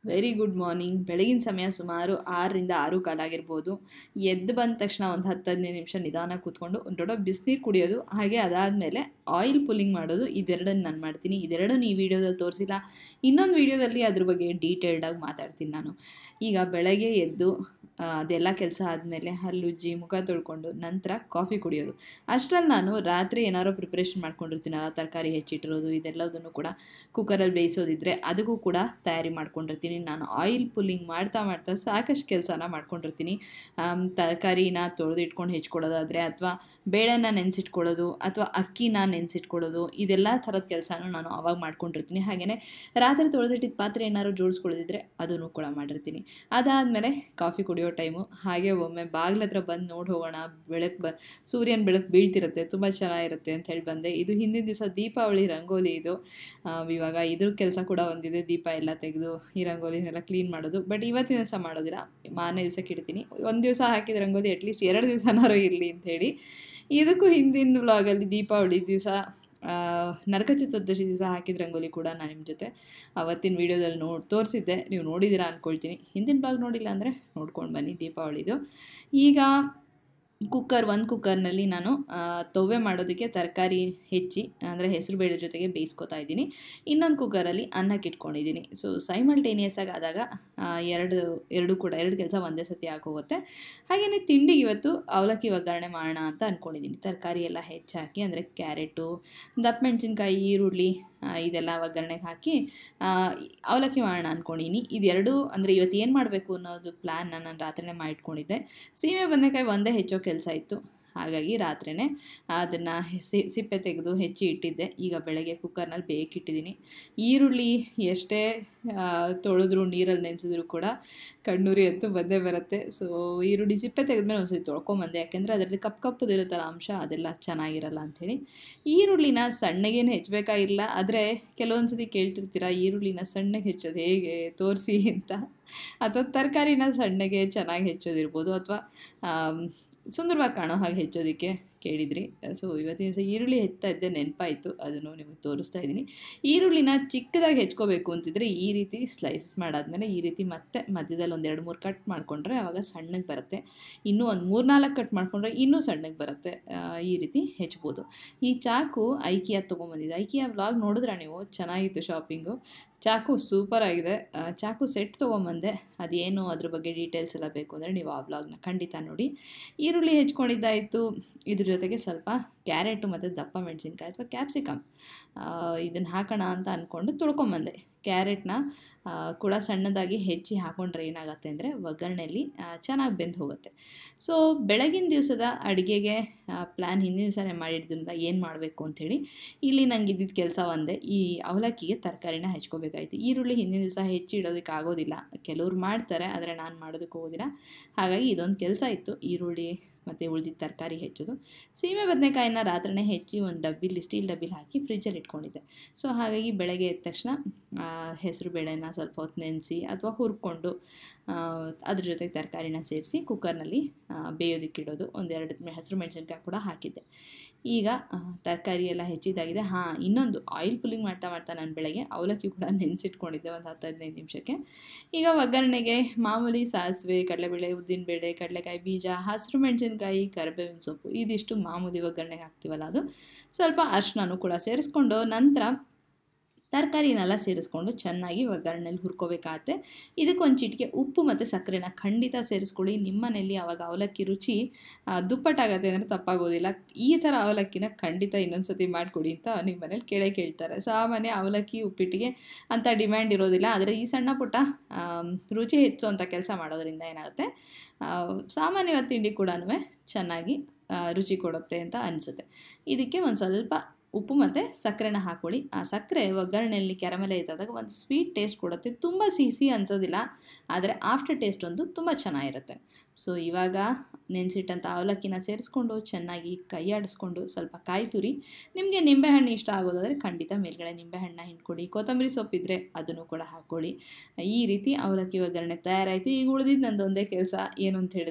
very good morning ಬೆಳಗಿನ ಸಮಯ ಸುಮಾರು ಆರರಿಂದ ಆರು ಕಾಲಾಗಿರ್ಬೋದು ಎದ್ದು ಬಂದ ತಕ್ಷಣ ಒಂದು ಹತ್ತು ಹದಿನೈದು ನಿಮಿಷ ನಿಧಾನ ಕೂತ್ಕೊಂಡು ಒಂದು ದೊಡ್ಡ ಬಿಸಿನೀರು ಕುಡಿಯೋದು ಹಾಗೆ ಅದಾದಮೇಲೆ ಆಯಿಲ್ ಪುಲ್ಲಿಂಗ್ ಮಾಡೋದು ಇದೆರಡನ್ನು ನಾನು ಮಾಡ್ತೀನಿ ಇದೆರಡನ್ನು ಈ ವಿಡಿಯೋದಲ್ಲಿ ತೋರಿಸಿಲ್ಲ ಇನ್ನೊಂದು ವಿಡಿಯೋದಲ್ಲಿ ಅದ್ರ ಬಗ್ಗೆ ಡೀಟೇಲ್ಡಾಗಿ ಮಾತಾಡ್ತೀನಿ ನಾನು ಈಗ ಬೆಳಗ್ಗೆ ಎದ್ದು ಆ, ಅದೆಲ್ಲ ಕೆಲಸ ಆದಮೇಲೆ ಹಲ್ಲುಜ್ಜಿ ಮುಖ ತೊಳ್ಕೊಂಡು ನಂತರ ಕಾಫಿ ಕುಡಿಯೋದು ಅಷ್ಟರಲ್ಲಿ ನಾನು ರಾತ್ರಿ ಏನಾದ್ರು ಪ್ರಿಪ್ರೇಷನ್ ಮಾಡ್ಕೊಂಡಿರ್ತೀನಲ್ಲ ತರಕಾರಿ ಹೆಚ್ಚಿಟ್ಟಿರೋದು ಇದೆಲ್ಲದನ್ನು ಕೂಡ ಕುಕ್ಕರಲ್ಲಿ ಬೇಯಿಸೋದಿದ್ರೆ ಅದಕ್ಕೂ ಕೂಡ ತಯಾರಿ ಮಾಡ್ಕೊಂಡಿರ್ತೀನಿ ನಾನು ಆಯಿಲ್ ಪುಲ್ಲಿಂಗ್ ಮಾಡ್ತಾ ಮಾಡ್ತಾ ಸಾಕಷ್ಟು ಕೆಲಸನ ಮಾಡ್ಕೊಂಡಿರ್ತೀನಿ ಆಮ್, ತರಕಾರಿನ ತೊಳೆದು ಇಟ್ಕೊಂಡು ಹೆಚ್ಕೊಳ್ಳೋದಾದರೆ ಅಥವಾ ಬೇಳೆನ ನೆನೆಸಿಟ್ಕೊಳ್ಳೋದು ಅಥವಾ ಅಕ್ಕಿನ ನೆನೆಸಿಟ್ಕೊಳ್ಳೋದು ಇದೆಲ್ಲ ಥರದ ಕೆಲಸನೂ ನಾನು ಅವಾಗ ಮಾಡ್ಕೊಂಡಿರ್ತೀನಿ ಹಾಗೆಯೇ ರಾತ್ರಿ ತೊಳೆದಿಟ್ಟಿದ್ದ ಪಾತ್ರೆ ಏನಾದ್ರು ಜೋಡಿಸ್ಕೊಳ್ಳೋದಿದ್ರೆ ಅದನ್ನು ಕೂಡ ಮಾಡಿರ್ತೀನಿ ಅದಾದಮೇಲೆ ಕಾಫಿ ಕುಡಿಯೋ ಟೈಮು ಹಾಗೆ ಒಮ್ಮೆ ಬಾಗಿಲ ಹತ್ರ ಬಂದು ನೋಡಿ ಹೋಗೋಣ ಬೆಳಕು ಬ ಸೂರ್ಯನ ಬೆಳಕು ಬೀಳ್ತಿರುತ್ತೆ ತುಂಬ ಚೆನ್ನಾಗಿರುತ್ತೆ ಅಂತ ಹೇಳಿ ಬಂದೆ ಇದು ಹಿಂದಿನ ದಿವಸ ದೀಪಾವಳಿ ರಂಗೋಲಿ ಇದು ಆ, ಇವಾಗ ಇದ್ರ ಕೆಲಸ ಕೂಡ ಒಂದಿದೆ ದೀಪ ಎಲ್ಲ ತೆಗೆದು ಈ ರಂಗೋಲಿನೆಲ್ಲ ಕ್ಲೀನ್ ಮಾಡೋದು ಬಟ್ ಇವತ್ತಿನ ದಿವಸ ಮಾಡೋದಿಲ್ಲ ಮಾರನೇ ದಿವಸಕ್ಕೆ ಇಡ್ತೀನಿ ಒಂದು ದಿವಸ ಹಾಕಿದ ರಂಗೋಲಿ ಅಟ್ಲೀಸ್ಟ್ ಎರಡು ದಿವಸನಾರು ಇರಲಿ ಅಂತ ಹೇಳಿ ಇದಕ್ಕೂ ಹಿಂದಿನ ವ್ಲಾಗಲ್ಲಿ ದೀಪಾವಳಿ ದಿವಸ ನರಕ ಚತುರ್ದಶಿ ದಿವಸ ಹಾಕಿದ ರಂಗೋಲಿ ಕೂಡ ನಾನು ನಿಮ್ಮ ಜೊತೆ ಅವತ್ತಿನ ವೀಡಿಯೋದಲ್ಲಿ ನೋಡಿ ತೋರಿಸಿದ್ದೆ ನೀವು ನೋಡಿದ್ದೀರಾ ಅಂದ್ಕೊಳ್ತೀನಿ ಹಿಂದಿನ ಬ್ಲಾಗ್ ನೋಡಿಲ್ಲ ಅಂದರೆ ನೋಡ್ಕೊಂಡು ಬನ್ನಿ ದೀಪಾವಳಿದು ಈಗ ಕುಕ್ಕರ್ ಒಂದು ಕುಕ್ಕರ್ನಲ್ಲಿ ನಾನು ಆ, ತೊವ್ವೆ ಮಾಡೋದಕ್ಕೆ ತರಕಾರಿ ಹೆಚ್ಚಿ ಅಂದರೆ ಹೆಸರುಬೇಳೆ ಜೊತೆಗೆ ಬೇಯಿಸ್ಕೊತಾ ಇದ್ದೀನಿ ಇನ್ನೊಂದು ಕುಕ್ಕರಲ್ಲಿ ಅನ್ನಕ್ಕೆ ಇಟ್ಕೊಂಡಿದ್ದೀನಿ ಸೊ ಸೈಮಲ್ಟೇನಿಯಸ್ ಆಗಿ ಆದಾಗ ಆ, ಎರಡು ಎರಡು ಕೂಡ ಎರಡು ಕೆಲಸ ಒಂದೇ ಸತಿ ಆಗೋಗುತ್ತೆ ಹಾಗೆಯೇ ತಿಂಡಿಗೆ ಇವತ್ತು ಅವಲಕ್ಕಿ ಒಗ್ಗರಣೆ ಮಾಡೋಣ ಅಂತ ಅಂದ್ಕೊಂಡಿದ್ದೀನಿ ತರಕಾರಿ ಎಲ್ಲ ಹೆಚ್ಚಾಕಿ ಅಂದರೆ ಕ್ಯಾರೆಟು ದಪ್ಪ ಮೆಣಸಿನ್ಕಾಯಿ ಈರುಳ್ಳಿ ಆ, ಇದೆಲ್ಲ ಒಗ್ಗರಣೆಗೆ ಹಾಕಿ ಆ, ಅವಲಕ್ಕಿ ಮಾಡೋಣ ಅಂದ್ಕೊಂಡಿನಿ ಇದೆರಡು ಅಂದರೆ ಇವತ್ತು ಏನು ಮಾಡಬೇಕು ಅನ್ನೋದು ಪ್ಲ್ಯಾನ್ನ ನಾನು ರಾತ್ರಿನೇ ಮಾಡಿಟ್ಕೊಂಡಿದ್ದೆ ಸೀಮೆ ಬದನೆಕಾಯಿ ಒಂದೇ ಹೆಚ್ಚೋ ಕೆಲಸ ಇತ್ತು ಹಾಗಾಗಿ ರಾತ್ರಿನೇ ಅದನ್ನು ಸಿಪ್ಪೆ ತೆಗೆದು ಹೆಚ್ಚಿ ಇಟ್ಟಿದ್ದೆ ಈಗ ಬೆಳಗ್ಗೆ ಕುಕ್ಕರ್ನಲ್ಲಿ ಬೇಕಿಟ್ಟಿದ್ದೀನಿ ಈರುಳ್ಳಿ ಎಷ್ಟೇ ಆ, ತೊಳೆದ್ರು ನೀರಲ್ಲಿ ನೆನೆಸಿದ್ರು ಕೂಡ ಕಣ್ಣೂರಿ ಎತ್ತು ಬಂದೇ ಬರುತ್ತೆ ಸೊ ಈರುಳ್ಳಿ ಸಿಪ್ಪೆ ತೆಗೆದ್ಮೇಲೆ ಒಂದ್ಸತಿ ತೊಳ್ಕೊಂಬಂದೆ ಯಾಕೆಂದರೆ ಅದರಲ್ಲಿ ಕಪ್ ಕಪ್ಪದಿರುತ್ತಲ್ಲ ಅಂಶ ಅದೆಲ್ಲ ಚೆನ್ನಾಗಿರಲ್ಲ ಅಂಥೇಳಿ ಈರುಳ್ಳಿನ ಸಣ್ಣಗೇನು ಹೆಚ್ಚಬೇಕಾಗಿಲ್ಲ ಆದರೆ ಕೆಲವೊಂದು ಸತಿ ಕೇಳ್ತಿರ್ತೀರ ಈರುಳ್ಳಿನ ಸಣ್ಣಗೆ ಹೆಚ್ಚೋದು ಹೇಗೆ ತೋರಿಸಿ ಅಂತ ಅಥವಾ ತರಕಾರಿನ ಸಣ್ಣಗೆ ಚೆನ್ನಾಗಿ ಹೆಚ್ಚೋದಿರ್ಬೋದು ಅಥವಾ ಸುಂದರವಾಗಿ ಕಾಣೋ ಹಾಗೆ ಹೆಚ್ಚೋದಕ್ಕೆ ಕೇಳಿದ್ರಿ ಸೊ ಇವತ್ತಿನ ದಿವಸ ಈರುಳ್ಳಿ ಹೆಚ್ಚುತ್ತಾ ಇದ್ದೆ ನೆನಪಾಯಿತು ಅದನ್ನು ನಿಮಗೆ ತೋರಿಸ್ತಾ ಇದ್ದೀನಿ ಈರುಳ್ಳಿನ ಚಿಕ್ಕದಾಗಿ ಹೆಚ್ಕೋಬೇಕು ಅಂತಿದ್ರೆ ಈ ರೀತಿ ಸ್ಲೈಸಸ್ ಮಾಡಾದ್ಮೇಲೆ ಈ ರೀತಿ ಮತ್ತೆ ಮಧ್ಯದಲ್ಲಿ ಒಂದು ಎರಡು ಮೂರು ಕಟ್ ಮಾಡಿಕೊಂಡ್ರೆ ಆವಾಗ ಸಣ್ಣಗೆ ಬರುತ್ತೆ ಇನ್ನೂ ಒಂದು ಮೂರು ನಾಲ್ಕು ಕಟ್ ಮಾಡಿಕೊಂಡ್ರೆ ಇನ್ನೂ ಸಣ್ಣಗೆ ಬರುತ್ತೆ ಆ, ಈ ರೀತಿ ಹೆಚ್ಬೋದು ಈ ಚಾಕು ಐಕಿಯಾ ತೊಗೊಂಬಂದಿದೆ ಐಕಿಯಾ ವ್ಲಾಗ್ ನೋಡಿದ್ರೆ ನೀವು ಚೆನ್ನಾಗಿತ್ತು ಶಾಪಿಂಗು ಚಾಕು ಸೂಪರ್ ಆಗಿದೆ ಆ, ಚಾಕು ಸೆಟ್ ತೊಗೊಂಬಂದೆ ಅದೇನು ಅದ್ರ ಬಗ್ಗೆ ಡೀಟೇಲ್ಸ್ ಎಲ್ಲ ಬೇಕು ಅಂದರೆ ನೀವು ಆ ವ್ಲಾಗ್ನ ಖಂಡಿತ ನೋಡಿ ಈರುಳ್ಳಿ ಹೆಚ್ಕೊಂಡಿದ್ದಾಯಿತು ಇದ್ರ ಜೊತೆಗೆ ಸ್ವಲ್ಪ ಕ್ಯಾರೆಟು ಮತ್ತು ದಪ್ಪ ಮೆಣಸಿನ್ಕಾಯಿ ಅಥವಾ ಕ್ಯಾಪ್ಸಿಕಮ್ ಇದನ್ನು ಹಾಕೋಣ ಅಂತ ಅಂದ್ಕೊಂಡು ತೊಳ್ಕೊಂಬಂದೆ ಕ್ಯಾರೆಟ್ನ ಆ, ಕೂಡ ಸಣ್ಣದಾಗಿ ಹೆಚ್ಚಿ ಹಾಕೊಂಡ್ರೆ ಏನಾಗುತ್ತೆ ಅಂದರೆ ಒಗ್ಗರಣೆಯಲ್ಲಿ ಚೆನ್ನಾಗಿ ಬೆಂದು ಹೋಗುತ್ತೆ ಸೊ ಬೆಳಗಿನ ದಿವಸದ ಅಡುಗೆಗೆ ಪ್ಲ್ಯಾನ್ ಹಿಂದಿನ ದಿವಸನೇ ಮಾಡಿದ್ರಿಂದ ಏನು ಮಾಡಬೇಕು ಅಂಥೇಳಿ ಇಲ್ಲಿ ನಂಗೆ ಇದ್ದಿದ್ದ ಕೆಲಸ ಒಂದೇ ಈ ಅವಲಕ್ಕಿಗೆ ತರಕಾರಿನ ಹೆಚ್ಕೋಬೇಕಾಯ್ತು ಈರುಳ್ಳಿ ಹಿಂದಿನ ದಿವಸ ಹೆಚ್ಚಿ ಇಡೋದಕ್ಕೆ ಆಗೋದಿಲ್ಲ ಕೆಲವ್ರು ಮಾಡ್ತಾರೆ ಆದರೆ ನಾನು ಮಾಡೋದಕ್ಕೆ ಹೋಗೋದಿಲ್ಲ ಹಾಗಾಗಿ ಇದೊಂದು ಕೆಲಸ ಇತ್ತು ಈರುಳ್ಳಿ ಮತ್ತು ಉಳಿದಿದ್ದ ತರಕಾರಿ ಹೆಚ್ಚೋದು ಸೀಮೆ ಬದನೆಕಾಯಿನ ರಾತ್ರಿನೇ ಹೆಚ್ಚಿ ಒಂದು ಡಬ್ಬಿಲಿ ಸ್ಟೀಲ್ ಡಬ್ಬಿಲಿ ಹಾಕಿ ಫ್ರಿಜ್ಜಲ್ಲಿ ಇಟ್ಕೊಂಡಿದ್ದೆ ಸೊ ಹಾಗಾಗಿ ಬೆಳಗ್ಗೆ ಎದ್ದ ತಕ್ಷಣ ಹೆಸರು ಬೇಳೆನ ಸ್ವಲ್ಪ ಹೊತ್ತು ನೆನೆಸಿ ಅಥವಾ ಹುರ್ಕೊಂಡು ಆ, ಅದ್ರ ಜೊತೆಗೆ ತರಕಾರಿನ ಸೇರಿಸಿ ಕುಕ್ಕರ್ನಲ್ಲಿ ಆ, ಬೇಯೋದಕ್ಕಿಡೋದು ಒಂದೆರಡು ಹಸಿರು ಮೆಣಸಿನ್ಕಾಯಿ ಕೂಡ ಹಾಕಿದ್ದೆ ಈಗ ಆ, ತರಕಾರಿ ಎಲ್ಲ ಹೆಚ್ಚಿದಾಗಿದೆ ಹಾಂ ಇನ್ನೊಂದು ಆಯಿಲ್ ಪುಲ್ಲಿಂಗ್ ಮಾಡ್ತಾ ಮಾಡ್ತಾ ನಾನು ಬೆಳಗ್ಗೆ ಅವಲಕ್ಕಿ ಕೂಡ ನೆನೆಸಿಟ್ಕೊಂಡಿದ್ದೆ ಒಂದು ಹತ್ತು ಹದಿನೈದು ನಿಮಿಷಕ್ಕೆ ಈಗ ಒಗ್ಗರಣೆಗೆ ಮಾಮೂಲಿ ಸಾಸಿವೆ ಕಡಲೆಬೇಳೆ ಉದ್ದಿನಬೇಳೆ ಕಡಲೆಕಾಯಿ ಬೀಜ ಹಸಿರು ಮೆಣಸಿನ್ಕಾಯಿ ಕರಿಬೇವಿನ ಸೊಪ್ಪು ಇದಿಷ್ಟು ಮಾಮೂಲಿ ಒಗ್ಗರಣೆಗೆ ಹಾಕ್ತೀವಲ್ಲ ಅದು ಸ್ವಲ್ಪ ಅರ್ಶಿನೂ ಕೂಡ ಸೇರಿಸ್ಕೊಂಡು ನಂತರ ತರಕಾರಿನೆಲ್ಲ ಸೇರಿಸ್ಕೊಂಡು ಚೆನ್ನಾಗಿ ಒಗ್ಗರಣೆಲಿ ಹುರ್ಕೋಬೇಕಾಗತ್ತೆ ಇದಕ್ಕೊಂದು ಚಿಟಿಕೆ ಉಪ್ಪು ಮತ್ತು ಸಕ್ಕರೆನ ಖಂಡಿತ ಸೇರಿಸ್ಕೊಳ್ಳಿ ನಿಮ್ಮ ಮನೇಲಿ ಆವಾಗ ಅವಲಕ್ಕಿ ರುಚಿ ಆ, ದುಪ್ಪಟ್ಟಾಗತ್ತೆ ಅಂದರೆ ತಪ್ಪಾಗೋದಿಲ್ಲ ಈ ಥರ ಅವಲಕ್ಕಿನ ಖಂಡಿತ ಇನ್ನೊಂದು ಸತಿ ಮಾಡಿಕೊಡಿ ಅಂತ ನಿಮ್ಮ ಮನೇಲಿ ಕೇಳೇ ಕೇಳ್ತಾರೆ ಸಾಮಾನ್ಯ ಅವಲಕ್ಕಿ ಉಪ್ಪಿಟ್ಟಿಗೆ ಅಂತ ಡಿಮ್ಯಾಂಡ್ ಇರೋದಿಲ್ಲ ಆದರೆ ಈ ಸಣ್ಣ ಪುಟ್ಟ ಆಮ್, ರುಚಿ ಹೆಚ್ಚುವಂಥ ಕೆಲಸ ಮಾಡೋದ್ರಿಂದ ಏನಾಗುತ್ತೆ ಆ, ಸಾಮಾನ್ಯವಾದ ತಿಂಡಿ ಕೂಡ ಚೆನ್ನಾಗಿ ಆ, ರುಚಿ ಕೊಡುತ್ತೆ ಅಂತ ಅನಿಸುತ್ತೆ ಇದಕ್ಕೆ ಒಂದು ಸ್ವಲ್ಪ ಉಪ್ಪು ಮತ್ತು ಸಕ್ಕರೆನ ಹಾಕ್ಕೊಳ್ಳಿ ಆ ಸಕ್ಕರೆ ಒಗ್ಗರಣೆಯಲ್ಲಿ ಕ್ಯಾರಮಲೈಸ್ ಆದಾಗ ಒಂದು ಸ್ವೀಟ್ ಟೇಸ್ಟ್ ಕೊಡುತ್ತೆ ತುಂಬ ಸಿಹಿ ಅನಿಸೋದಿಲ್ಲ ಆದರೆ ಆಫ್ಟರ್ ಟೇಸ್ಟ್ ಒಂದು ತುಂಬ ಚೆನ್ನಾಗಿರುತ್ತೆ ಸೊ ಇವಾಗ ನೆನೆಸಿಟ್ಟಂಥ ಅವಲಕ್ಕಿನ ಸೇರಿಸ್ಕೊಂಡು ಚೆನ್ನಾಗಿ ಕೈಯಾಡಿಸ್ಕೊಂಡು ಸ್ವಲ್ಪ ಕಾಯಿ ತುರಿ ನಿಮಗೆ ನಿಂಬೆಹಣ್ಣು ಇಷ್ಟ ಆಗೋದಾದರೆ ಖಂಡಿತ ಮೇಲ್ಗಡೆ ನಿಂಬೆಹಣ್ಣನ್ನ ಹಿಂಡ್ಕೊಡಿ ಕೊತ್ತಂಬರಿ ಸೊಪ್ಪಿದ್ರೆ ಅದನ್ನು ಕೂಡ ಹಾಕ್ಕೊಳ್ಳಿ ಈ ರೀತಿ ಅವಲಕ್ಕಿ ಒಗ್ಗರಣೆ ತಯಾರಾಯಿತು ಈಗ ಉಳಿದಿದ್ದು ನಂದು ಒಂದೇ ಕೆಲಸ ಏನು ಅಂತ ಹೇಳಿದ್ರೆ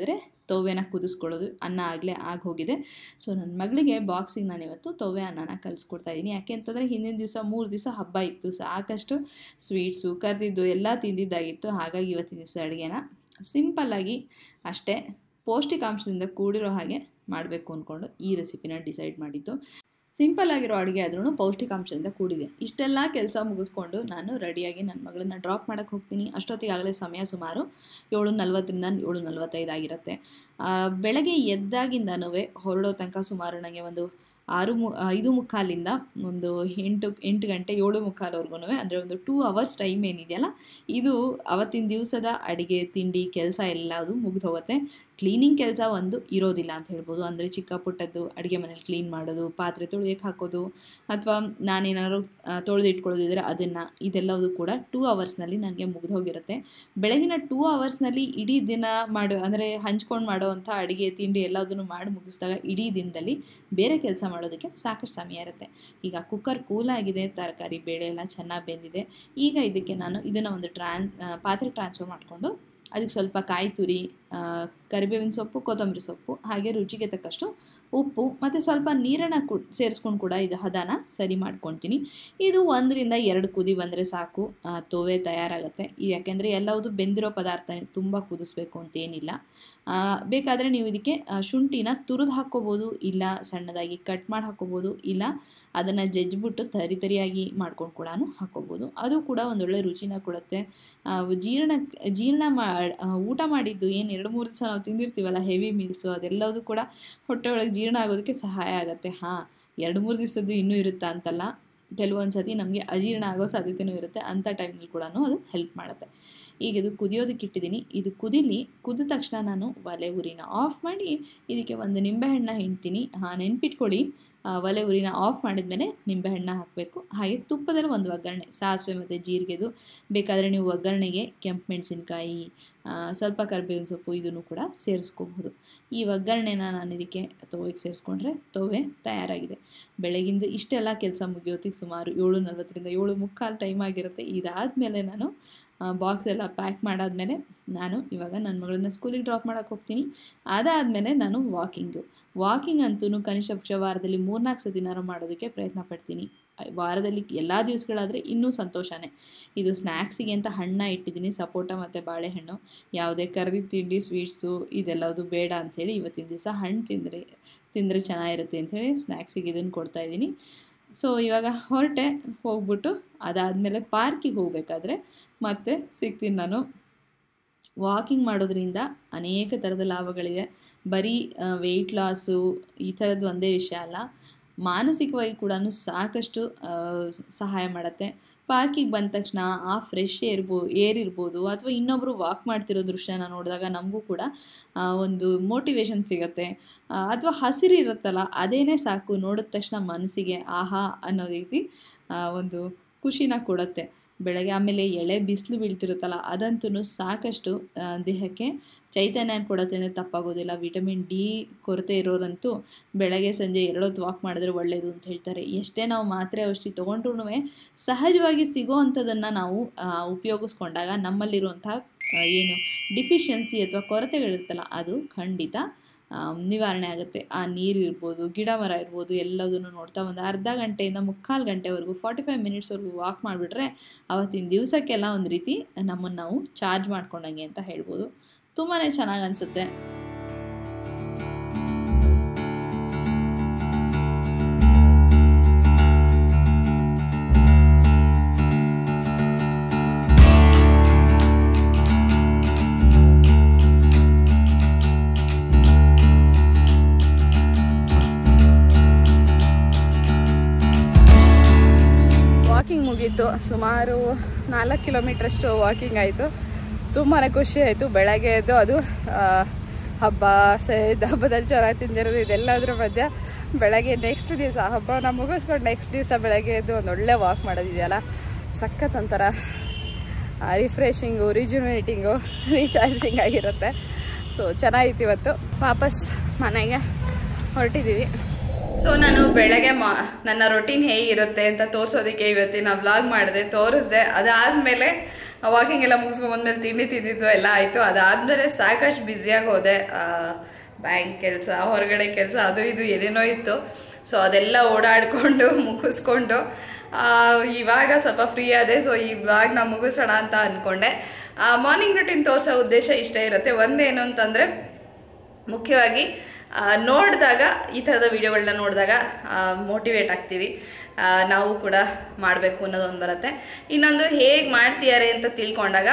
ತವ್ವೆನ ಕುದಿಸ್ಕೊಳ್ಳೋದು ಅನ್ನ ಆಗಲೇ ಆಗಿ ಹೋಗಿದೆ ಸೊ ನನ್ನ ಮಗಳಿಗೆ ಬಾಕ್ಸಿಗೆ ನಾನು ಇವತ್ತು ತವ್ವೆ ಅನ್ನನ ಕಲಿಸ್ಕೊಡ್ತಾ ಇದ್ದೀನಿ ಯಾಕೆ ಅಂತಂದರೆ ಹಿಂದಿನ ದಿವಸ ಮೂರು ದಿವಸ ಹಬ್ಬ ಇತ್ತು ಸಾಕಷ್ಟು ಸ್ವೀಟ್ಸು ಕರೆದಿದ್ದು ಎಲ್ಲ ತಿಂದಿದ್ದಾಗಿತ್ತು ಹಾಗಾಗಿ ಇವತ್ತಿನ ದಿವಸ ಅಡುಗೆನ ಸಿಂಪಲ್ಲಾಗಿ ಅಷ್ಟೇ ಪೌಷ್ಟಿಕಾಂಶದಿಂದ ಕೂಡಿರೋ ಹಾಗೆ ಮಾಡಬೇಕು ಅಂದ್ಕೊಂಡು ಈ ರೆಸಿಪಿನ ಡಿಸೈಡ್ ಮಾಡಿದ್ದು ಸಿಂಪಲ್ ಆಗಿರೋ ಅಡುಗೆ ಆದ್ರೂ ಪೌಷ್ಟಿಕಾಂಶದಿಂದ ಕೂಡಿದೆ ಇಷ್ಟೆಲ್ಲ ಕೆಲಸ ಮುಗಿಸ್ಕೊಂಡು ನಾನು ರೆಡಿಯಾಗಿ ನನ್ನ ಮಗಳನ್ನ ಡ್ರಾಪ್ ಮಾಡೋಕ್ಕೆ ಹೋಗ್ತೀನಿ ಅಷ್ಟೊತ್ತಿಗಾಗಲೇ ಸಮಯ ಸುಮಾರು ಏಳು ನಲ್ವತ್ತರಿಂದ ಏಳು ನಲ್ವತ್ತೈದು ಆಗಿರುತ್ತೆ ಬೆಳಗ್ಗೆ ಎದ್ದಾಗಿಂದನೂ ಹೊರಡೋ ತನಕ ಸುಮಾರು ನನಗೆ ಒಂದು ಆರು ಮು ಐದು ಮುಕ್ಕಾಲಿಂದ ಒಂದು ಎಂಟು ಎಂಟು ಗಂಟೆ ಏಳು ಮುಕ್ಕಾಲ್ವರೆಗೂ ಅಂದರೆ ಒಂದು ಟೂ ಅವರ್ಸ್ ಟೈಮ್ ಏನಿದೆಯಲ್ಲ ಇದು ಅವತ್ತಿನ ದಿವಸದ ಅಡುಗೆ ತಿಂಡಿ ಕೆಲಸ ಎಲ್ಲದು ಮುಗಿದು ಹೋಗುತ್ತೆ ಕ್ಲೀನಿಂಗ್ ಕೆಲಸ ಒಂದು ಇರೋದಿಲ್ಲ ಅಂತ ಹೇಳ್ಬೋದು ಅಂದರೆ ಚಿಕ್ಕ ಪುಟ್ಟದ್ದು ಅಡುಗೆ ಮನೇಲಿ ಕ್ಲೀನ್ ಮಾಡೋದು ಪಾತ್ರೆ ತೊಳೆಯೋಕ್ಕೆ ಹಾಕೋದು ಅಥವಾ ನಾನೇನಾದ್ರು ತೊಳೆದು ಇಟ್ಕೊಳ್ಳೋದಿದ್ರೆ ಅದನ್ನು ಇದೆಲ್ಲವೂ ಕೂಡ ಟೂ ಅವರ್ಸ್ನಲ್ಲಿ ನನಗೆ ಮುಗಿದು ಹೋಗಿರುತ್ತೆ ಬೆಳಗಿನ ಟೂ ಅವರ್ಸ್ನಲ್ಲಿ ಇಡೀ ದಿನ ಮಾಡೋ ಅಂದರೆ ಹಂಚ್ಕೊಂಡು ಮಾಡೋವಂಥ ಅಡುಗೆ ತಿಂಡಿ ಎಲ್ಲದನ್ನು ಮಾಡಿ ಮುಗಿಸಿದಾಗ ಇಡೀ ದಿನದಲ್ಲಿ ಬೇರೆ ಕೆಲಸ ಮಾಡೋದಕ್ಕೆ ಸಾಕಷ್ಟು ಸಮಯ ಇರುತ್ತೆ ಈಗ ಕುಕ್ಕರ್ ಕೂಲಾಗಿದೆ ತರಕಾರಿ ಬೇಳೆ ಎಲ್ಲ ಚೆನ್ನಾಗಿ ಬೆಂದಿದೆ ಈಗ ಇದಕ್ಕೆ ನಾನು ಇದನ್ನು ಒಂದು ಟ್ರಾನ್ ಪಾತ್ರೆ ಟ್ರಾನ್ಸ್ಫರ್ ಮಾಡಿಕೊಂಡು ಅದಕ್ಕೆ ಸ್ವಲ್ಪ ಕಾಯಿ ತುರಿ ಕರಿಬೇವಿನ ಸೊಪ್ಪು ಕೊತ್ತಂಬರಿ ಸೊಪ್ಪು ಹಾಗೆ ರುಚಿಗೆ ತಕ್ಕಷ್ಟು ಉಪ್ಪು ಮತ್ತು ಸ್ವಲ್ಪ ನೀರನ್ನು ಕು ಸೇರಿಸ್ಕೊಂಡು ಕೂಡ ಇದು ಹದನ ಸರಿ ಮಾಡ್ಕೊತೀನಿ ಇದು ಒಂದರಿಂದ ಎರಡು ಕುದಿ ಬಂದರೆ ಸಾಕು ತೋವೆ ತಯಾರಾಗುತ್ತೆ ಯಾಕೆಂದರೆ ಎಲ್ಲವುದು ಬೆಂದಿರೋ ಪದಾರ್ಥ ತುಂಬ ಕುದಿಸ್ಬೇಕು ಅಂತೇನಿಲ್ಲ ಬೇಕಾದರೆ ನೀವು ಇದಕ್ಕೆ ಶುಂಠಿನ ತುರಿದು ಹಾಕ್ಕೋಬೋದು ಇಲ್ಲ ಸಣ್ಣದಾಗಿ ಕಟ್ ಮಾಡಿ ಹಾಕ್ಕೋಬೋದು ಇಲ್ಲ ಅದನ್ನು ಜಜ್ಜಿಬಿಟ್ಟು ತರಿ ತರಿಯಾಗಿ ಮಾಡ್ಕೊಂಡು ಕೂಡ ಹಾಕ್ಕೋಬೋದು ಅದು ಕೂಡ ಒಂದೊಳ್ಳೆ ರುಚಿನ ಕೊಡುತ್ತೆ ಜೀರ್ಣ ಜೀರ್ಣ ಮಾ ಊಟ ಮಾಡಿದ್ದು ಏನು ಎರಡು ಮೂರು ದಿವಸ ನಾವು ತಿಂದಿರ್ತೀವಲ್ಲ ಹೆವಿ ಮೀಲ್ಸು ಅದೆಲ್ಲವೂ ಕೂಡ ಹೊಟ್ಟೆ ಒಳಗೆ ಜೀರ್ಣ ಆಗೋದಕ್ಕೆ ಸಹಾಯ ಆಗುತ್ತೆ ಹಾಂ ಎರಡು ಮೂರು ದಿವಸದ್ದು ಇನ್ನೂ ಇರುತ್ತಾ ಅಂತಲ್ಲ ಕೆಲವೊಂದು ಸತಿ ನಮಗೆ ಅಜೀರ್ಣ ಆಗೋ ಸಾಧ್ಯತೆಯೂ ಇರುತ್ತೆ ಅಂಥ ಟೈಮ್ನಲ್ಲಿ ಕೂಡ ಅದು ಹೆಲ್ಪ್ ಮಾಡುತ್ತೆ ಈಗ ಇದು ಕುದಿಯೋದಕ್ಕೆ ಇಟ್ಟಿದ್ದೀನಿ ಇದು ಕುದಿಲಿ ಕುದಿದ ತಕ್ಷಣ ನಾನು ಒಲೆ ಉರಿನ ಆಫ್ ಮಾಡಿ ಇದಕ್ಕೆ ಒಂದು ನಿಂಬೆಹಣ್ಣ ಹಿಂಡ್ತೀನಿ ಹಾಂ ನೆನ್ಪಿಟ್ಕೊಳ್ಳಿ ಒಲೆ ಉರಿನ ಆಫ್ ಮಾಡಿದ್ಮೇಲೆ ನಿಂಬೆಹಣ್ಣ ಹಾಕಬೇಕು ಹಾಗೆ ತುಪ್ಪದಲ್ಲಿ ಒಂದು ಒಗ್ಗರಣೆ ಸಾಸಿವೆ ಮತ್ತು ಜೀರಿಗೆದು ಬೇಕಾದರೆ ನೀವು ಒಗ್ಗರಣೆಗೆ ಕೆಂಪು ಮೆಣಸಿನ್ಕಾಯಿ ಸ್ವಲ್ಪ ಕರಿಬೇವಿನ ಸೊಪ್ಪು ಇದನ್ನು ಕೂಡ ಸೇರಿಸ್ಕೋಬಹುದು ಈ ಒಗ್ಗರಣೆನ ನಾನು ಇದಕ್ಕೆ ತೋವಿಗೆ ಸೇರಿಸ್ಕೊಂಡ್ರೆ ತೋವೆ ತಯಾರಾಗಿದೆ ಬೆಳಗಿಂದ ಇಷ್ಟೆಲ್ಲ ಕೆಲಸ ಮುಗಿಯೋತಿಗೆ ಸುಮಾರು ಏಳು ನಲ್ವತ್ತರಿಂದ ಏಳು ಮುಕ್ಕಾಲು ಟೈಮ್ ಆಗಿರುತ್ತೆ ಇದಾದಮೇಲೆ ನಾನು ಬಾಕ್ಸ್ ಎಲ್ಲ ಪ್ಯಾಕ್ ಮಾಡಾದಮೇಲೆ ನಾನು ಇವಾಗ ನನ್ನ ಮಗಳನ್ನ ಸ್ಕೂಲಿಗೆ ಡ್ರಾಪ್ ಮಾಡೋಕ್ಕೆ ಹೋಗ್ತೀನಿ ಅದಾದಮೇಲೆ ನಾನು ವಾಕಿಂಗು ವಾಕಿಂಗ್ ಅಂತೂ ಕನಿಷ್ಠ ಪಕ್ಷ ವಾರದಲ್ಲಿ ಮೂರ್ನಾಲ್ಕು ಸತಿನಾರು ಮಾಡೋದಕ್ಕೆ ಪ್ರಯತ್ನ ಪಡ್ತೀನಿ ವಾರದಲ್ಲಿ ಎಲ್ಲ ದಿವಸಗಳಾದರೆ ಇನ್ನೂ ಸಂತೋಷನೇ ಇದು ಸ್ನ್ಯಾಕ್ಸಿಗೆ ಅಂತ ಹಣ್ಣ ಇಟ್ಟಿದ್ದೀನಿ ಸಪೋಟ ಮತ್ತು ಬಾಳೆಹಣ್ಣು ಯಾವುದೇ ಕರೆದಿದ್ದ ತಿಂಡಿ ಸ್ವೀಟ್ಸು ಇದೆಲ್ಲದು ಬೇಡ ಅಂಥೇಳಿ ಇವತ್ತಿನ ದಿವಸ ಹಣ್ಣು ತಿಂದರೆ ತಿಂದರೆ ಚೆನ್ನಾಗಿರುತ್ತೆ ಅಂಥೇಳಿ ಸ್ನ್ಯಾಕ್ಸಿಗೆ ಇದನ್ನು ಕೊಡ್ತಾಯಿದ್ದೀನಿ ಸೊ ಇವಾಗ ಹೊರಟೆ ಹೋಗ್ಬಿಟ್ಟು ಅದಾದಮೇಲೆ ಪಾರ್ಕಿಗೆ ಹೋಗಬೇಕಾದ್ರೆ ಮತ್ತೆ ಸಿಗ್ತೀನಿ ನಾನು ವಾಕಿಂಗ್ ಮಾಡೋದ್ರಿಂದ ಅನೇಕ ಥರದ ಲಾಭಗಳಿದೆ ಬರೀ ವೆಯ್ಟ್ ಲಾಸು ಈ ಥರದ್ದು ಒಂದೇ ವಿಷಯ ಅಲ್ಲ ಮಾನಸಿಕವಾಗಿ ಕೂಡ ಸಾಕಷ್ಟು ಸಹಾಯ ಮಾಡುತ್ತೆ ಪಾರ್ಕಿಗೆ ಬಂದ ತಕ್ಷಣ ಆ ಫ್ರೆಶ್ ಏರ್ಬೋ ಏರ್ ಇರ್ಬೋದು ಅಥವಾ ಇನ್ನೊಬ್ಬರು ವಾಕ್ ಮಾಡ್ತಿರೋ ದೃಶ್ಯನ ನೋಡಿದಾಗ ನಮಗೂ ಕೂಡ ಒಂದು ಮೋಟಿವೇಶನ್ ಸಿಗುತ್ತೆ ಅಥವಾ ಹಸಿರು ಇರುತ್ತಲ್ಲ ಅದೇನೇ ಸಾಕು ನೋಡಿದ ತಕ್ಷಣ ಮನಸ್ಸಿಗೆ ಆಹಾ ಅನ್ನೋ ರೀತಿ ಒಂದು ಖುಷಿನ ಕೊಡುತ್ತೆ ಬೆಳಗ್ಗೆ ಆಮೇಲೆ ಎಳೆ ಬಿಸಿಲು ಬೀಳ್ತಿರುತ್ತಲ್ಲ ಅದಂತೂ ಸಾಕಷ್ಟು ದೇಹಕ್ಕೆ ಚೈತನ್ಯ ಕೊಡುತ್ತೆ ಅಂದರೆ ತಪ್ಪಾಗೋದಿಲ್ಲ ವಿಟಮಿನ್ ಡಿ ಕೊರತೆ ಇರೋರಂತೂ ಬೆಳಗ್ಗೆ ಸಂಜೆ ಎರಡೊತ್ತು ವಾಕ್ ಮಾಡಿದ್ರೆ ಒಳ್ಳೆಯದು ಅಂತ ಹೇಳ್ತಾರೆ ಎಷ್ಟೇ ನಾವು ಮಾತ್ರೆ ಔಷಧಿ ತೊಗೊಂಡ್ರೂ ಸಹಜವಾಗಿ ಸಿಗೋ ಅಂಥದ್ದನ್ನು ನಾವು ಉಪಯೋಗಿಸ್ಕೊಂಡಾಗ ನಮ್ಮಲ್ಲಿರುವಂಥ ಏನು ಡಿಫಿಷಿಯನ್ಸಿ ಅಥವಾ ಕೊರತೆಗಳಿರುತ್ತಲ್ಲ ಅದು ಖಂಡಿತ ನಿವಾರಣೆ ಆಗುತ್ತೆ ಆ ನೀರು ಇರ್ಬೋದು ಗಿಡ ಮರ ಇರ್ಬೋದು ಎಲ್ಲದನ್ನು ನೋಡ್ತಾ ಒಂದು ಅರ್ಧ ಗಂಟೆಯಿಂದ ಮುಕ್ಕಾಲು ಗಂಟೆವರೆಗೂ ಫಾರ್ಟಿ ಫೈವ್ ಮಿನಿಟ್ಸ್ವರೆಗೂ ವಾಕ್ ಮಾಡಿಬಿಟ್ರೆ ಅವತ್ತಿನ ದಿವಸಕ್ಕೆಲ್ಲ ಒಂದು ರೀತಿ ನಮ್ಮನ್ನು ನಾವು ಚಾರ್ಜ್ ಮಾಡ್ಕೊಂಡಂಗೆ ಅಂತ ಹೇಳ್ಬೋದು ತುಂಬಾ ಚೆನ್ನಾಗಿ ಅನಿಸುತ್ತೆ ವಾಕಿಂಗ್ ಮುಗೀತು ಸುಮಾರು ನಾಲ್ಕು ಕಿಲೋಮೀಟ್ರಷ್ಟು ವಾಕಿಂಗ್ ಆಯಿತು ತುಂಬಾ ಖುಷಿ ಆಯಿತು ಬೆಳಗ್ಗೆ ಎದ್ದು ಅದು ಹಬ್ಬ ಸೈದ್ ಹಬ್ಬದಲ್ಲಿ ಚೆನ್ನಾಗಿ ತಿಂದಿರೋದು ಇದೆಲ್ಲದ್ರ ಮಧ್ಯೆ ಬೆಳಗ್ಗೆ ನೆಕ್ಸ್ಟ್ ದಿವಸ ಹಬ್ಬನ ಮುಗಿಸ್ಕೊಂಡು ನೆಕ್ಸ್ಟ್ ದಿವಸ ಬೆಳಗ್ಗೆ ಎದ್ದು ಒಂದು ಒಳ್ಳೆ ವಾಕ್ ಮಾಡೋದಿದೆಯಲ್ಲ ಸಖತ್ ಒಂಥರ ರಿಫ್ರೆಶಿಂಗು ರಿಜುನೇಟಿಂಗು ರೀಚಾರ್ಜಿಂಗ್ ಆಗಿರುತ್ತೆ ಸೊ ಚೆನ್ನಾಗಿತ್ತು ಇವತ್ತು ವಾಪಸ್ ಮನೆಗೆ ಹೊರಟಿದ್ದೀವಿ ಸೊ ನಾನು ಬೆಳಗ್ಗೆ ಮಾ ನನ್ನ ರೊಟೀನ್ ಹೇಗಿರುತ್ತೆ ಅಂತ ತೋರಿಸೋದಕ್ಕೆ ಇವತ್ತಿನ ವ್ಲಾಗ್ ಮಾಡಿದೆ ತೋರಿಸ್ದೆ ಅದಾದಮೇಲೆ ವಾಕಿಂಗ್ ಎಲ್ಲ ಮುಗಿಸ್ಕೊಂಬಂದ್ಮೇಲೆ ತಿಂಡಿ ತಿಂದಿದ್ದು ಎಲ್ಲ ಆಯಿತು ಅದಾದಮೇಲೆ ಸಾಕಷ್ಟು ಬ್ಯುಸಿಯಾಗಿ ಹೋದೆ ಬ್ಯಾಂಕ್ ಕೆಲಸ ಹೊರಗಡೆ ಕೆಲಸ ಅದು ಇದು ಏನೇನೋ ಇತ್ತು ಸೊ ಅದೆಲ್ಲ ಓಡಾಡಿಕೊಂಡು ಮುಗಿಸ್ಕೊಂಡು ಆ, ಇವಾಗ ಸ್ವಲ್ಪ ಫ್ರೀ ಆದೆ ಸೊ ಇವಾಗ ನಾ ಮುಗಿಸೋಣ ಅಂತ ಅಂದ್ಕೊಂಡೆ ಮಾರ್ನಿಂಗ್ ರೂಟೀನ್ ತೋರಿಸೋ ಉದ್ದೇಶ ಇಷ್ಟೇ ಇರುತ್ತೆ ಒಂದೇನು ಅಂತಂದರೆ ಮುಖ್ಯವಾಗಿ ಆ, ನೋಡಿದಾಗ ಈ ಥರದ ವಿಡಿಯೋಗಳನ್ನ ನೋಡಿದಾಗ ಮೋಟಿವೇಟ್ ಆಗ್ತೀವಿ ಆ, ನಾವು ಕೂಡ ಮಾಡಬೇಕು ಅನ್ನೋದೊಂದು ಬರುತ್ತೆ ಇನ್ನೊಂದು ಹೇಗೆ ಮಾಡ್ತೀಯಾರೆ ಅಂತ ತಿಳ್ಕೊಂಡಾಗ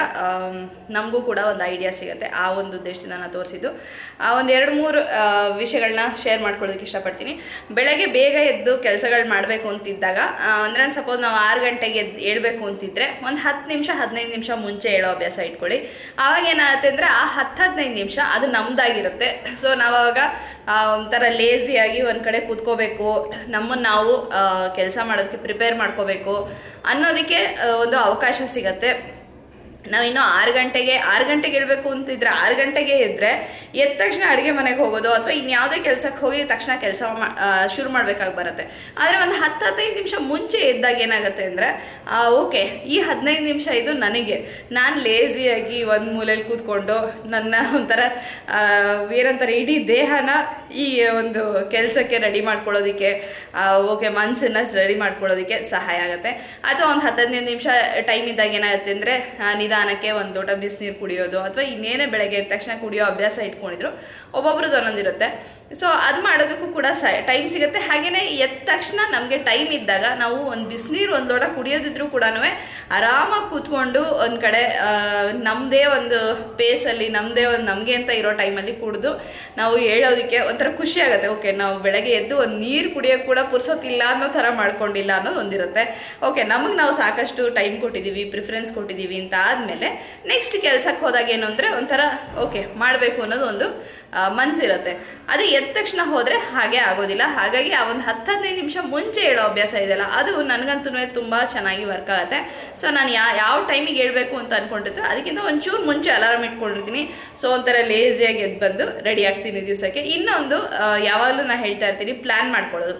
ನಮಗೂ ಕೂಡ ಒಂದು ಐಡಿಯಾ ಸಿಗುತ್ತೆ ಆ ಒಂದು ಉದ್ದೇಶದಿಂದ ನಾನು ತೋರಿಸಿದ್ದು ಆ ಒಂದು ಎರಡು ಮೂರು ವಿಷಯಗಳನ್ನ ಶೇರ್ ಮಾಡ್ಕೊಳ್ಳೋದಕ್ಕೆ ಇಷ್ಟಪಡ್ತೀನಿ ಬೆಳಗ್ಗೆ ಬೇಗ ಎದ್ದು ಕೆಲಸಗಳು ಮಾಡಬೇಕು ಅಂತಿದ್ದಾಗ ಆ, ಅಂದ್ರೆ ಸಪೋಸ್ ನಾವು ಆರು ಗಂಟೆಗೆ ಎದ್ದು ಏಳಬೇಕು ಅಂತಿದ್ರೆ ಒಂದು ಹತ್ತು ನಿಮಿಷ ಹದಿನೈದು ನಿಮಿಷ ಮುಂಚೆ ಹೇಳೋ ಅಭ್ಯಾಸ ಇಟ್ಕೊಳ್ಳಿ ಆವಾಗ ಏನಾಗುತ್ತೆ ಅಂದರೆ ಆ ಹತ್ತು ಹದಿನೈದು ನಿಮಿಷ ಅದು ನಮ್ದಾಗಿರುತ್ತೆ ಸೊ ನಾವು ಅವಾಗ ಆ, ಒಂಥರ ಲೇಸಿಯಾಗಿ ಒಂದು ಕಡೆ ಕೂತ್ಕೋಬೇಕು ನಮ್ಮನ್ನು ನಾವು ಕೆಲಸ ಮಾಡೋದಕ್ಕೆ ಪ್ರಿಪೇರ್ ಮಾಡ್ಕೋಬೇಕು ಅನ್ನೋದಕ್ಕೆ ಆ, ಒಂದು ಅವಕಾಶ ಸಿಗತ್ತೆ ನಾವಿನ್ನು ಆರು ಗಂಟೆಗೆ ಆರು ಗಂಟೆಗೆ ಇಡಬೇಕು ಅಂತಿದ್ರೆ ಆರು ಗಂಟೆಗೆ ಇದ್ದರೆ ಎದ್ದ ತಕ್ಷಣ ಅಡುಗೆ ಮನೆಗೆ ಹೋಗೋದು ಅಥವಾ ಇನ್ಯಾವುದೇ ಕೆಲಸಕ್ಕೆ ಹೋಗಿ ತಕ್ಷಣ ಕೆಲಸ ಶುರು ಮಾಡಬೇಕಾಗಿ ಬರುತ್ತೆ ಆದರೆ ಒಂದು ಹತ್ತು ಹದಿನೈದು ನಿಮಿಷ ಮುಂಚೆ ಎದ್ದಾಗ ಏನಾಗುತ್ತೆ ಅಂದರೆ ಓಕೆ ಈ ಹದಿನೈದು ನಿಮಿಷ ಇದು ನನಗೆ ನಾನು ಲೇಸಿಯಾಗಿ ಒಂದು ಮೂಲೆಯಲ್ಲಿ ಕೂತ್ಕೊಂಡು ನನ್ನ ಒಂಥರ ಆ, ಏನಂತಾರೆ ಇಡೀ ದೇಹನ ಈ ಒಂದು ಕೆಲಸಕ್ಕೆ ರೆಡಿ ಮಾಡ್ಕೊಳ್ಳೋದಕ್ಕೆ ಓಕೆ ಮನಸ್ಸನ್ನ ರೆಡಿ ಮಾಡ್ಕೊಳ್ಳೋದಕ್ಕೆ ಸಹಾಯ ಆಗುತ್ತೆ ಅಥವಾ ಒಂದು ಹತ್ತು ಹದಿನೈದು ನಿಮಿಷ ಟೈಮ್ ಇದ್ದಾಗ ಏನಾಗುತ್ತೆ ಅಂದರೆ ನಿಧಾನಕ್ಕೆ ಒಂದು ಲೋಟ ಬಿಸಿನೀರು ಕುಡಿಯೋದು ಅಥವಾ ಇನ್ನೇನೇ ಬೆಳಗ್ಗೆ ಎದ್ದ ತಕ್ಷಣ ಕುಡಿಯೋ ಅಭ್ಯಾಸ ಇಟ್ಕೊಂಡಿದ್ರು ಒಬ್ಬೊಬ್ರದ್ದು ಒಂದೊಂದಿರುತ್ತೆ ಸೊ ಅದು ಮಾಡೋದಕ್ಕೂ ಕೂಡ ಸ ಟೈಮ್ ಸಿಗುತ್ತೆ ಹಾಗೆಯೇ ಎದ್ದ ತಕ್ಷಣ ನಮಗೆ ಟೈಮ್ ಇದ್ದಾಗ ನಾವು ಒಂದು ಬಿಸಿನೀರು ಒಂದು ಲೋಟ ಕುಡಿಯೋದಿದ್ರು ಕೂಡ ಆರಾಮಾಗಿ ಕೂತ್ಕೊಂಡು ಒಂದು ಕಡೆ ನಮ್ಮದೇ ಒಂದು ಪೇಸಲ್ಲಿ ನಮ್ಮದೇ ಒಂದು ನಮಗೆ ಅಂತ ಇರೋ ಟೈಮಲ್ಲಿ ಕುಡಿದು ನಾವು ಹೇಳೋದಕ್ಕೆ ಒಂಥರ ಖುಷಿ ಆಗುತ್ತೆ ಓಕೆ ನಾವು ಬೆಳಗ್ಗೆ ಎದ್ದು ಒಂದು ನೀರು ಕುಡಿಯೋಕೆ ಕೂಡ ಪುರ್ಸೋತಿಲ್ಲ ಅನ್ನೋ ಥರ ಮಾಡ್ಕೊಂಡಿಲ್ಲ ಅನ್ನೋದು ಒಂದಿರುತ್ತೆ ಓಕೆ ನಮಗೆ ನಾವು ಸಾಕಷ್ಟು ಟೈಮ್ ಕೊಟ್ಟಿದ್ದೀವಿ ಪ್ರಿಫರೆನ್ಸ್ ಕೊಟ್ಟಿದ್ದೀವಿ ಅಂತ ಆದಮೇಲೆ ನೆಕ್ಸ್ಟ್ ಕೆಲಸಕ್ಕೆ ಹೋದಾಗ ಏನು ಅಂದರೆ ಒಂಥರ ಓಕೆ ಮಾಡಬೇಕು ಅನ್ನೋದು ಒಂದು ಆ, ಮನ್ಸಿರುತ್ತೆ ಅದು ಎದ್ದ ತಕ್ಷಣ ಹೋದರೆ ಹಾಗೆ ಆಗೋದಿಲ್ಲ ಹಾಗಾಗಿ ಆ ಒಂದು ಹತ್ತು ಹದಿನೈದು ನಿಮಿಷ ಮುಂಚೆ ಹೇಳೋ ಅಭ್ಯಾಸ ಇದೆಯಲ್ಲ ಅದು ನನಗಂತೂ ತುಂಬ ಚೆನ್ನಾಗಿ ವರ್ಕ್ ಆಗುತ್ತೆ ಸೊ ನಾನು ಯಾ ಯಾವ ಟೈಮಿಗೆ ಹೇಳ್ಬೇಕು ಅಂತ ಅನ್ಕೊಂಡಿರ್ತೀನಿ ಅದಕ್ಕಿಂತ ಒಂಚೂರು ಮುಂಚೆ ಅಲಾರಾಮ್ ಇಟ್ಕೊಂಡಿರ್ತೀನಿ ಸೊ ಒಂಥರ ಲೇಸಿಯಾಗಿ ಎದ್ದು ಬಂದು ರೆಡಿ ಆಗ್ತೀನಿ ದಿವಸಕ್ಕೆ ಇನ್ನೊಂದು ಆ, ಯಾವಾಗಲೂ ನಾನು ಹೇಳ್ತಾ ಇರ್ತೀನಿ ಪ್ಲ್ಯಾನ್ ಮಾಡ್ಕೊಳ್ಳೋದು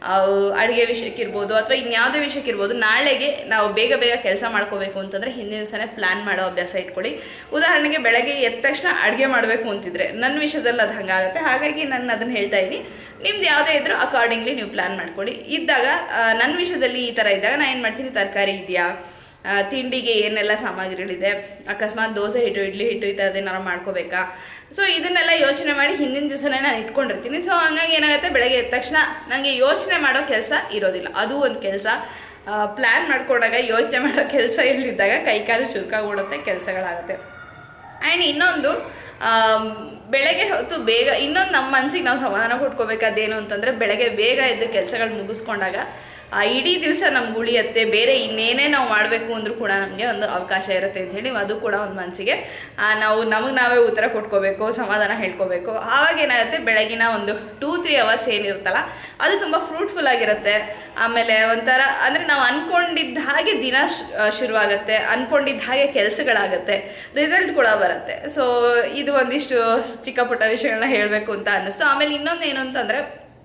ಅಡುಗೆ ವಿಷಯಕ್ಕಿರ್ಬೋದು ಅಥವಾ ಇನ್ಯಾವುದೇ ವಿಷಯಕ್ಕಿರ್ಬೋದು ನಾಳೆಗೆ ನಾವು ಬೇಗ ಬೇಗ ಕೆಲಸ ಮಾಡ್ಕೋಬೇಕು ಅಂತಂದರೆ ಹಿಂದಿನ ದಿವಸನೇ ಪ್ಲ್ಯಾನ್ ಮಾಡೋ ಅಭ್ಯಾಸ ಇಟ್ಕೊಳ್ಳಿ ಉದಾಹರಣೆಗೆ ಬೆಳಗ್ಗೆ ಎದ್ದ ತಕ್ಷಣ ಅಡುಗೆ ಮಾಡಬೇಕು ಅಂತಿದ್ರೆ ನನ್ನ ವಿಷಯದಲ್ಲಿ ಅದು ಹಂಗಾಗುತ್ತೆ ಹಾಗಾಗಿ ನಾನು ಅದನ್ನು ಹೇಳ್ತಾ ಇದ್ದೀನಿ ನಿಮ್ದು ಯಾವುದೇ ಇದ್ರೂ ಅಕಾರ್ಡಿಂಗ್ಲಿ ನೀವು ಪ್ಲ್ಯಾನ್ ಮಾಡ್ಕೊಳ್ಳಿ ಇದ್ದಾಗ ಆ, ನನ್ನ ವಿಷಯದಲ್ಲಿ ಈ ಥರ ಇದ್ದಾಗ ನಾನು ಏನು ಮಾಡ್ತೀನಿ ತರಕಾರಿ ಇದೆಯಾ ಆ, ತಿಂಡಿಗೆ ಏನೆಲ್ಲ ಸಾಮಗ್ರಿಗಳಿದೆ ಅಕಸ್ಮಾತ್ ದೋಸೆ ಹಿಟ್ಟು ಇಡ್ಲಿ ಹಿಟ್ಟು ಈ ಥರದ್ದೇನಾರು ಮಾಡ್ಕೋಬೇಕಾ ಸೊ ಇದನ್ನೆಲ್ಲ ಯೋಚನೆ ಮಾಡಿ ಹಿಂದಿನ ದಿವಸನೇ ನಾನು ಇಟ್ಕೊಂಡಿರ್ತೀನಿ ಸೊ ಹಂಗಾಗಿ ಏನಾಗುತ್ತೆ ಬೆಳಗ್ಗೆ ಎದ್ದ ತಕ್ಷಣ ನನಗೆ ಯೋಚನೆ ಮಾಡೋ ಕೆಲಸ ಇರೋದಿಲ್ಲ ಅದು ಒಂದು ಕೆಲಸ ಪ್ಲ್ಯಾನ್ ಮಾಡ್ಕೊಂಡಾಗ ಯೋಚನೆ ಮಾಡೋ ಕೆಲಸ ಇಲ್ಲಿದ್ದಾಗ ಕೈಕಾಲು ಚುರುಕಾಗ್ಬಿಡುತ್ತೆ ಕೆಲಸಗಳಾಗುತ್ತೆ ಆ್ಯಂಡ್ ಇನ್ನೊಂದು ಆಮ್, ಬೆಳಗ್ಗೆ ಹೊತ್ತು ಬೇಗ ಇನ್ನೊಂದು ನಮ್ಮ ಮನಸ್ಸಿಗೆ ನಾವು ಸಮಾಧಾನ ಕೊಟ್ಕೋಬೇಕಾದೇನು ಅಂತಂದರೆ ಬೆಳಗ್ಗೆ ಬೇಗ ಎದ್ದು ಕೆಲಸಗಳು ಮುಗಿಸ್ಕೊಂಡಾಗ ಆ ಇಡೀ ದಿವಸ ನಮ್ಗೆ ಉಳಿಯತ್ತೆ ಬೇರೆ ಇನ್ನೇನೇ ನಾವು ಮಾಡಬೇಕು ಅಂದ್ರೂ ಕೂಡ ನಮಗೆ ಒಂದು ಅವಕಾಶ ಇರುತ್ತೆ ಅಂತ ಹೇಳಿ ಅದು ಕೂಡ ಒಂದು ಮನಸ್ಸಿಗೆ ನಾವು ನಮಗೆ ನಾವೇ ಉತ್ತರ ಕೊಟ್ಕೋಬೇಕು ಸಮಾಧಾನ ಹೇಳ್ಕೋಬೇಕು ಆವಾಗ ಏನಾಗುತ್ತೆ ಬೆಳಗಿನ ಒಂದು ಟೂ ತ್ರೀ ಅವರ್ಸ್ ಏನಿರುತ್ತಲ್ಲ ಅದು ತುಂಬ ಫ್ರೂಟ್ಫುಲ್ ಆಗಿರುತ್ತೆ ಆಮೇಲೆ ಒಂಥರ ಅಂದರೆ ನಾವು ಅನ್ಕೊಂಡಿದ್ದ ಹಾಗೆ ದಿನ ಶ್- ಆ, ಶುರುವಾಗುತ್ತೆ ಅನ್ಕೊಂಡಿದ್ದ ಹಾಗೆ ಕೆಲಸಗಳಾಗುತ್ತೆ ರಿಸಲ್ಟ್ ಕೂಡ ಬರುತ್ತೆ ಸೊ ಇದು ಒಂದಿಷ್ಟು ಚಿಕ್ಕ ಪುಟ್ಟ ವಿಷಯಗಳನ್ನ ಹೇಳಬೇಕು ಅಂತ ಅನ್ನಿಸ್ತು ಆಮೇಲೆ ಇನ್ನೊಂದು ಏನು ಅಂತಂದರೆ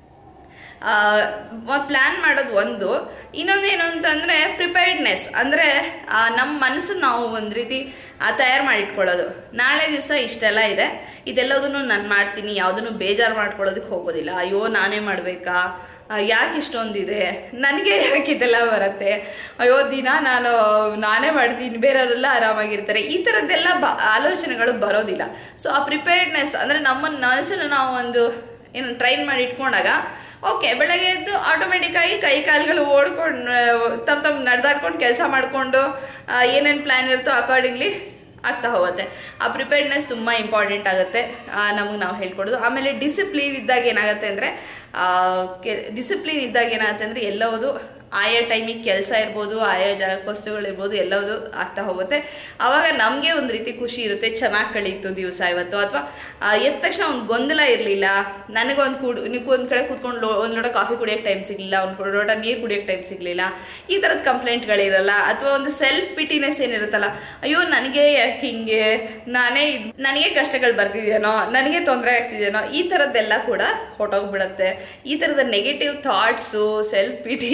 ಪ್ಲ್ಯಾನ್ ಮಾಡೋದು ಒಂದು ಇನ್ನೊಂದು ಏನು ಅಂತಂದರೆ ಪ್ರಿಪೇರ್ಡ್ನೆಸ್ ಅಂದರೆ ನಮ್ಮ ಮನಸ್ಸು ನಾವು ಒಂದು ರೀತಿ ತಯಾರು ಮಾಡಿಟ್ಕೊಳ್ಳೋದು ನಾಳೆ ದಿವಸ ಇಷ್ಟೆಲ್ಲ ಇದೆ ಇದೆಲ್ಲದನ್ನು ನಾನು ಮಾಡ್ತೀನಿ ಯಾವುದನ್ನು ಬೇಜಾರು ಮಾಡ್ಕೊಳ್ಳೋದಕ್ಕೆ ಹೋಗೋದಿಲ್ಲ ಅಯ್ಯೋ ನಾನೇ ಮಾಡಬೇಕಾ ಯಾಕೆ ಇಷ್ಟೊಂದಿದೆ ನನಗೆ ಯಾಕೆ ಇದೆಲ್ಲ ಬರುತ್ತೆ ಅಯ್ಯೋ ದಿನ ನಾನು ನಾನೇ ಮಾಡ್ತೀನಿ ಬೇರೆಯವರೆಲ್ಲ ಆರಾಮಾಗಿರ್ತಾರೆ ಈ ಥರದ್ದೆಲ್ಲ ಬ ಆಲೋಚನೆಗಳು ಬರೋದಿಲ್ಲ ಸೊ ಆ ಪ್ರಿಪೇರ್ಡ್ನೆಸ್ ಅಂದರೆ ನಮ್ಮ ಮನಸ್ಸನ್ನು ನಾವು ಒಂದು ಏನು ಟ್ರೈನ್ ಮಾಡಿ ಇಟ್ಕೊಂಡಾಗ ಓಕೆ ಬೆಳಗ್ಗೆ ಎದ್ದು ಆಟೋಮೆಟಿಕ್ಕಾಗಿ ಕೈ ಕಾಲುಗಳು ಓಡ್ಕೊಂಡು ತಮ್ಮ ತಮ್ಮ ನಡೆದಾಡ್ಕೊಂಡು ಕೆಲಸ ಮಾಡಿಕೊಂಡು ಏನೇನು ಪ್ಲ್ಯಾನ್ ಇರುತ್ತೋ ಅಕಾರ್ಡಿಂಗ್ಲಿ ಆಗ್ತಾ ಹೋಗುತ್ತೆ ಆ ಪ್ರಿಪೇರ್ಡ್ನೆಸ್ ತುಂಬ ಇಂಪಾರ್ಟೆಂಟ್ ಆಗುತ್ತೆ ನಮಗೆ ನಾವು ಹೇಳ್ಕೊಡೋದು ಆಮೇಲೆ ಡಿಸಿಪ್ಲಿನ್ ಇದ್ದಾಗ ಏನಾಗುತ್ತೆ ಅಂದರೆ ಡಿಸಿಪ್ಲಿನ್ ಇದ್ದಾಗ ಏನಾಗುತ್ತೆ ಅಂದರೆ ಎಲ್ಲವುದು ಆಯಾ ಟೈಮಿಗೆ ಕೆಲಸ ಇರ್ಬೋದು ಆಯಾ ಜಾಗಕ್ಕೆ ವಸ್ತುಗಳಿರ್ಬೋದು ಎಲ್ಲವುದು ಆಗ್ತಾ ಹೋಗುತ್ತೆ ಆವಾಗ ನಮಗೆ ಒಂದು ರೀತಿ ಖುಷಿ ಇರುತ್ತೆ ಚೆನ್ನಾಗಿ ಕಳೀತು ದಿವಸ ಇವತ್ತು ಅಥವಾ ಎದ್ದ ತಕ್ಷಣ ಒಂದು ಗೊಂದಲ ಇರಲಿಲ್ಲ ನನಗೊಂದು ಕೂಡು ನೀವು ಒಂದು ಕಡೆ ಕೂತ್ಕೊಂಡು ಲೋ ಒಂದು ಲೋಟ ಕಾಫಿ ಕುಡಿಯೋಕ್ಕೆ ಟೈಮ್ ಸಿಗಲಿಲ್ಲ ಒಂದು ಲೋಟ ನೀರು ಕುಡಿಯೋಕ್ಕೆ ಟೈಮ್ ಸಿಗಲಿಲ್ಲ ಈ ಥರದ ಕಂಪ್ಲೇಂಟ್ಗಳಿರಲ್ಲ ಅಥವಾ ಒಂದು ಸೆಲ್ಫ್ ಪಿಟಿನೆಸ್ ಏನಿರುತ್ತಲ್ಲ ಅಯ್ಯೋ ನನಗೆ ಯಾಕೆ ಹಿಂಗೆ ನಾನೇ ಇದ್- ನನಗೆ ಕಷ್ಟಗಳು ಬರ್ತಿದೆಯೇನೋ ನನಗೆ ತೊಂದರೆ ಆಗ್ತಿದೆಯೇನೋ ಈ ಥರದ್ದೆಲ್ಲ ಕೂಡ ಹೊಟ್ಟೋಗ್ಬಿಡತ್ತೆ ಈ ಥರದ ನೆಗೆಟಿವ್ ಥಾಟ್ಸು ಸೆಲ್ಫ್ ಪಿಟಿ ಇದೆಲ್ಲ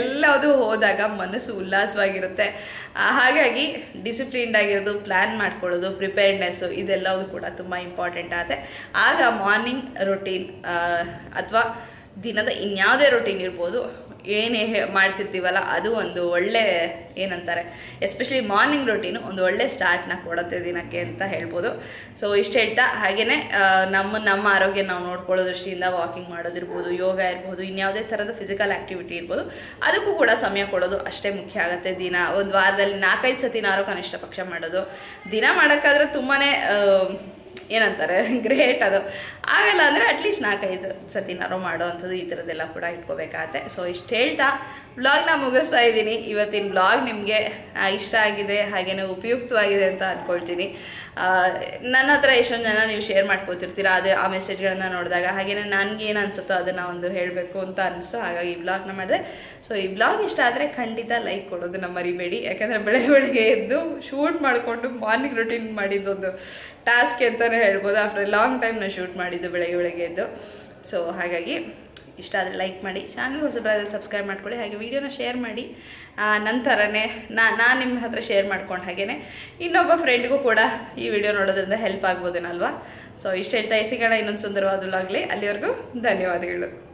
ಇದೆಲ್ಲದು ಹೋದಾಗ ಮನಸ್ಸು ಉಲ್ಲಾಸವಾಗಿರುತ್ತೆ ಆ, ಹಾಗಾಗಿ ಡಿಸಿಪ್ಲಿನ್ಡ್ ಆಗಿರೋದು ಪ್ಲ್ಯಾನ್ ಮಾಡ್ಕೊಳ್ಳೋದು ಪ್ರಿಪೇರ್ಡ್ನೆಸ್ಸು ಇದೆಲ್ಲವೂ ಕೂಡ ತುಂಬ ಇಂಪಾರ್ಟೆಂಟ್ ಆಗುತ್ತೆ ಆಗ ಮಾರ್ನಿಂಗ್ ರೊಟೀನ್ ಅಥವಾ ದಿನದ ಇನ್ಯಾವುದೇ ರೊಟೀನ್ ಇರ್ಬೋದು ಏನೇ ಹೇ- ಮಾಡ್ತಿರ್ತೀವಲ್ಲ ಅದು ಒಂದು ಒಳ್ಳೆ ಏನಂತಾರೆ ಎಸ್ಪೆಷಲಿ ಮಾರ್ನಿಂಗ್ ರೊಟೀನು ಒಂದು ಒಳ್ಳೆ ಸ್ಟಾರ್ಟ್ನ ಕೊಡುತ್ತೆ ದಿನಕ್ಕೆ ಅಂತ ಹೇಳ್ಬೋದು ಸೊ ಇಷ್ಟು ಹೇಳ್ತಾ ಹಾಗೆಯೇ ನಮ್ಮ ನಮ್ಮ ಆರೋಗ್ಯ ನಾವು ನೋಡ್ಕೊಳ್ಳೋ ದೃಷ್ಟಿಯಿಂದ ವಾಕಿಂಗ್ ಮಾಡೋದಿರ್ಬೋದು ಯೋಗ ಇರ್ಬೋದು ಇನ್ಯಾವುದೇ ಥರದ ಫಿಸಿಕಲ್ ಆ್ಯಕ್ಟಿವಿಟಿ ಇರ್ಬೋದು ಅದಕ್ಕೂ ಕೂಡ ಸಮಯ ಕೊಡೋದು ಅಷ್ಟೇ ಮುಖ್ಯ ಆಗುತ್ತೆ ದಿನ ಒಂದು ವಾರದಲ್ಲಿ ನಾಲ್ಕೈದು ಸತಿನಾರು ಕನಿಷ್ಠ ಪಕ್ಷ ಮಾಡೋದು ದಿನ ಮಾಡೋಕ್ಕಾದ್ರೆ ತುಂಬಾ ಏನಂತಾರೆ ಗ್ರೇಟ್ ಅದು ಆಗಲ್ಲ ಅಂದರೆ ಅಟ್ಲೀಸ್ಟ್ ನಾಲ್ಕೈದು ಸತಿನಾರು ಮಾಡೋ ಅಂಥದ್ದು ಈ ಥರದ್ದೆಲ್ಲ ಕೂಡ ಇಟ್ಕೋಬೇಕಾಗತ್ತೆ ಸೊ ಇಷ್ಟು ಹೇಳ್ತಾ ವ್ಲಾಗ್ನ ಮುಗಿಸ್ತಾ ಇದ್ದೀನಿ ಇವತ್ತಿನ ವ್ಲಾಗ್ ನಿಮಗೆ ಇಷ್ಟ ಆಗಿದೆ ಹಾಗೆಯೇ ಉಪಯುಕ್ತವಾಗಿದೆ ಅಂತ ಅಂದ್ಕೊಳ್ತೀನಿ ಆ, ನನ್ನ ಹತ್ರ ಎಷ್ಟೊಂದು ಜನ ನೀವು ಶೇರ್ ಮಾಡ್ಕೋತಿರ್ತೀರ ಅದೇ ಆ ಮೆಸೇಜ್ಗಳನ್ನ ನೋಡಿದಾಗ ಹಾಗೆಯೇ ನನಗೆ ಏನು ಅನಿಸುತ್ತೋ ಅದನ್ನು ಒಂದು ಹೇಳಬೇಕು ಅಂತ ಅನಿಸ್ತು ಹಾಗಾಗಿ ಈ ವ್ಲಾಗ್ನ ಮಾಡಿದೆ ಸೊ ಈ ವ್ಲಾಗ್ ಇಷ್ಟ ಆದರೆ ಖಂಡಿತ ಲೈಕ್ ಕೊಡೋದನ್ನ ಮರಿಬೇಡಿ ಯಾಕಂದರೆ ಬೆಳಗ್ಗೆ ಬೆಳಗ್ಗೆ ಎದ್ದು ಶೂಟ್ ಮಾಡಿಕೊಂಡು ಮಾರ್ನಿಂಗ್ ರೊಟೀನ್ ಮಾಡಿದ್ದೊಂದು ಟಾಸ್ಕ್ ಅಂತಲೇ ಹೇಳ್ಬೋದು ಆಫ್ಟರ್ ಲಾಂಗ್ ಟೈಮ್ ನಾನು ಶೂಟ್ ಮಾಡಿದ್ದು ಬೆಳಗ್ಗೆ ಬೆಳಗ್ಗೆ ಎದ್ದು ಸೊ ಹಾಗಾಗಿ ಇಷ್ಟ ಆದರೆ ಲೈಕ್ ಮಾಡಿ ಚಾನಲ್ ಹೊಸಬರಾದ್ರೆ ಸಬ್ಸ್ಕ್ರೈಬ್ ಮಾಡ್ಕೊಳ್ಳಿ ಹಾಗೆ ವಿಡಿಯೋನ ಶೇರ್ ಮಾಡಿ ಆ, ನಂತರನೇ ನಾ ನಾನು ನಿಮ್ಮ ಹತ್ರ ಶೇರ್ ಮಾಡ್ಕೊಂಡು ಹಾಗೇನೆ ಇನ್ನೊಬ್ಬ ಫ್ರೆಂಡ್ಗೂ ಕೂಡ ಈ ವಿಡಿಯೋ ನೋಡೋದ್ರಿಂದ ಹೆಲ್ಪ್ ಆಗ್ಬೋದೇನಲ್ವಾ ಸೊ ಇಷ್ಟು ಹೇಳ್ತಾ ಸಿಗೋಣ ಇನ್ನೊಂದು ಸುಂದರವಾದ ವ್ಲಾಗ್ಲಿ ಅಲ್ಲಿವರೆಗೂ ಧನ್ಯವಾದಗಳು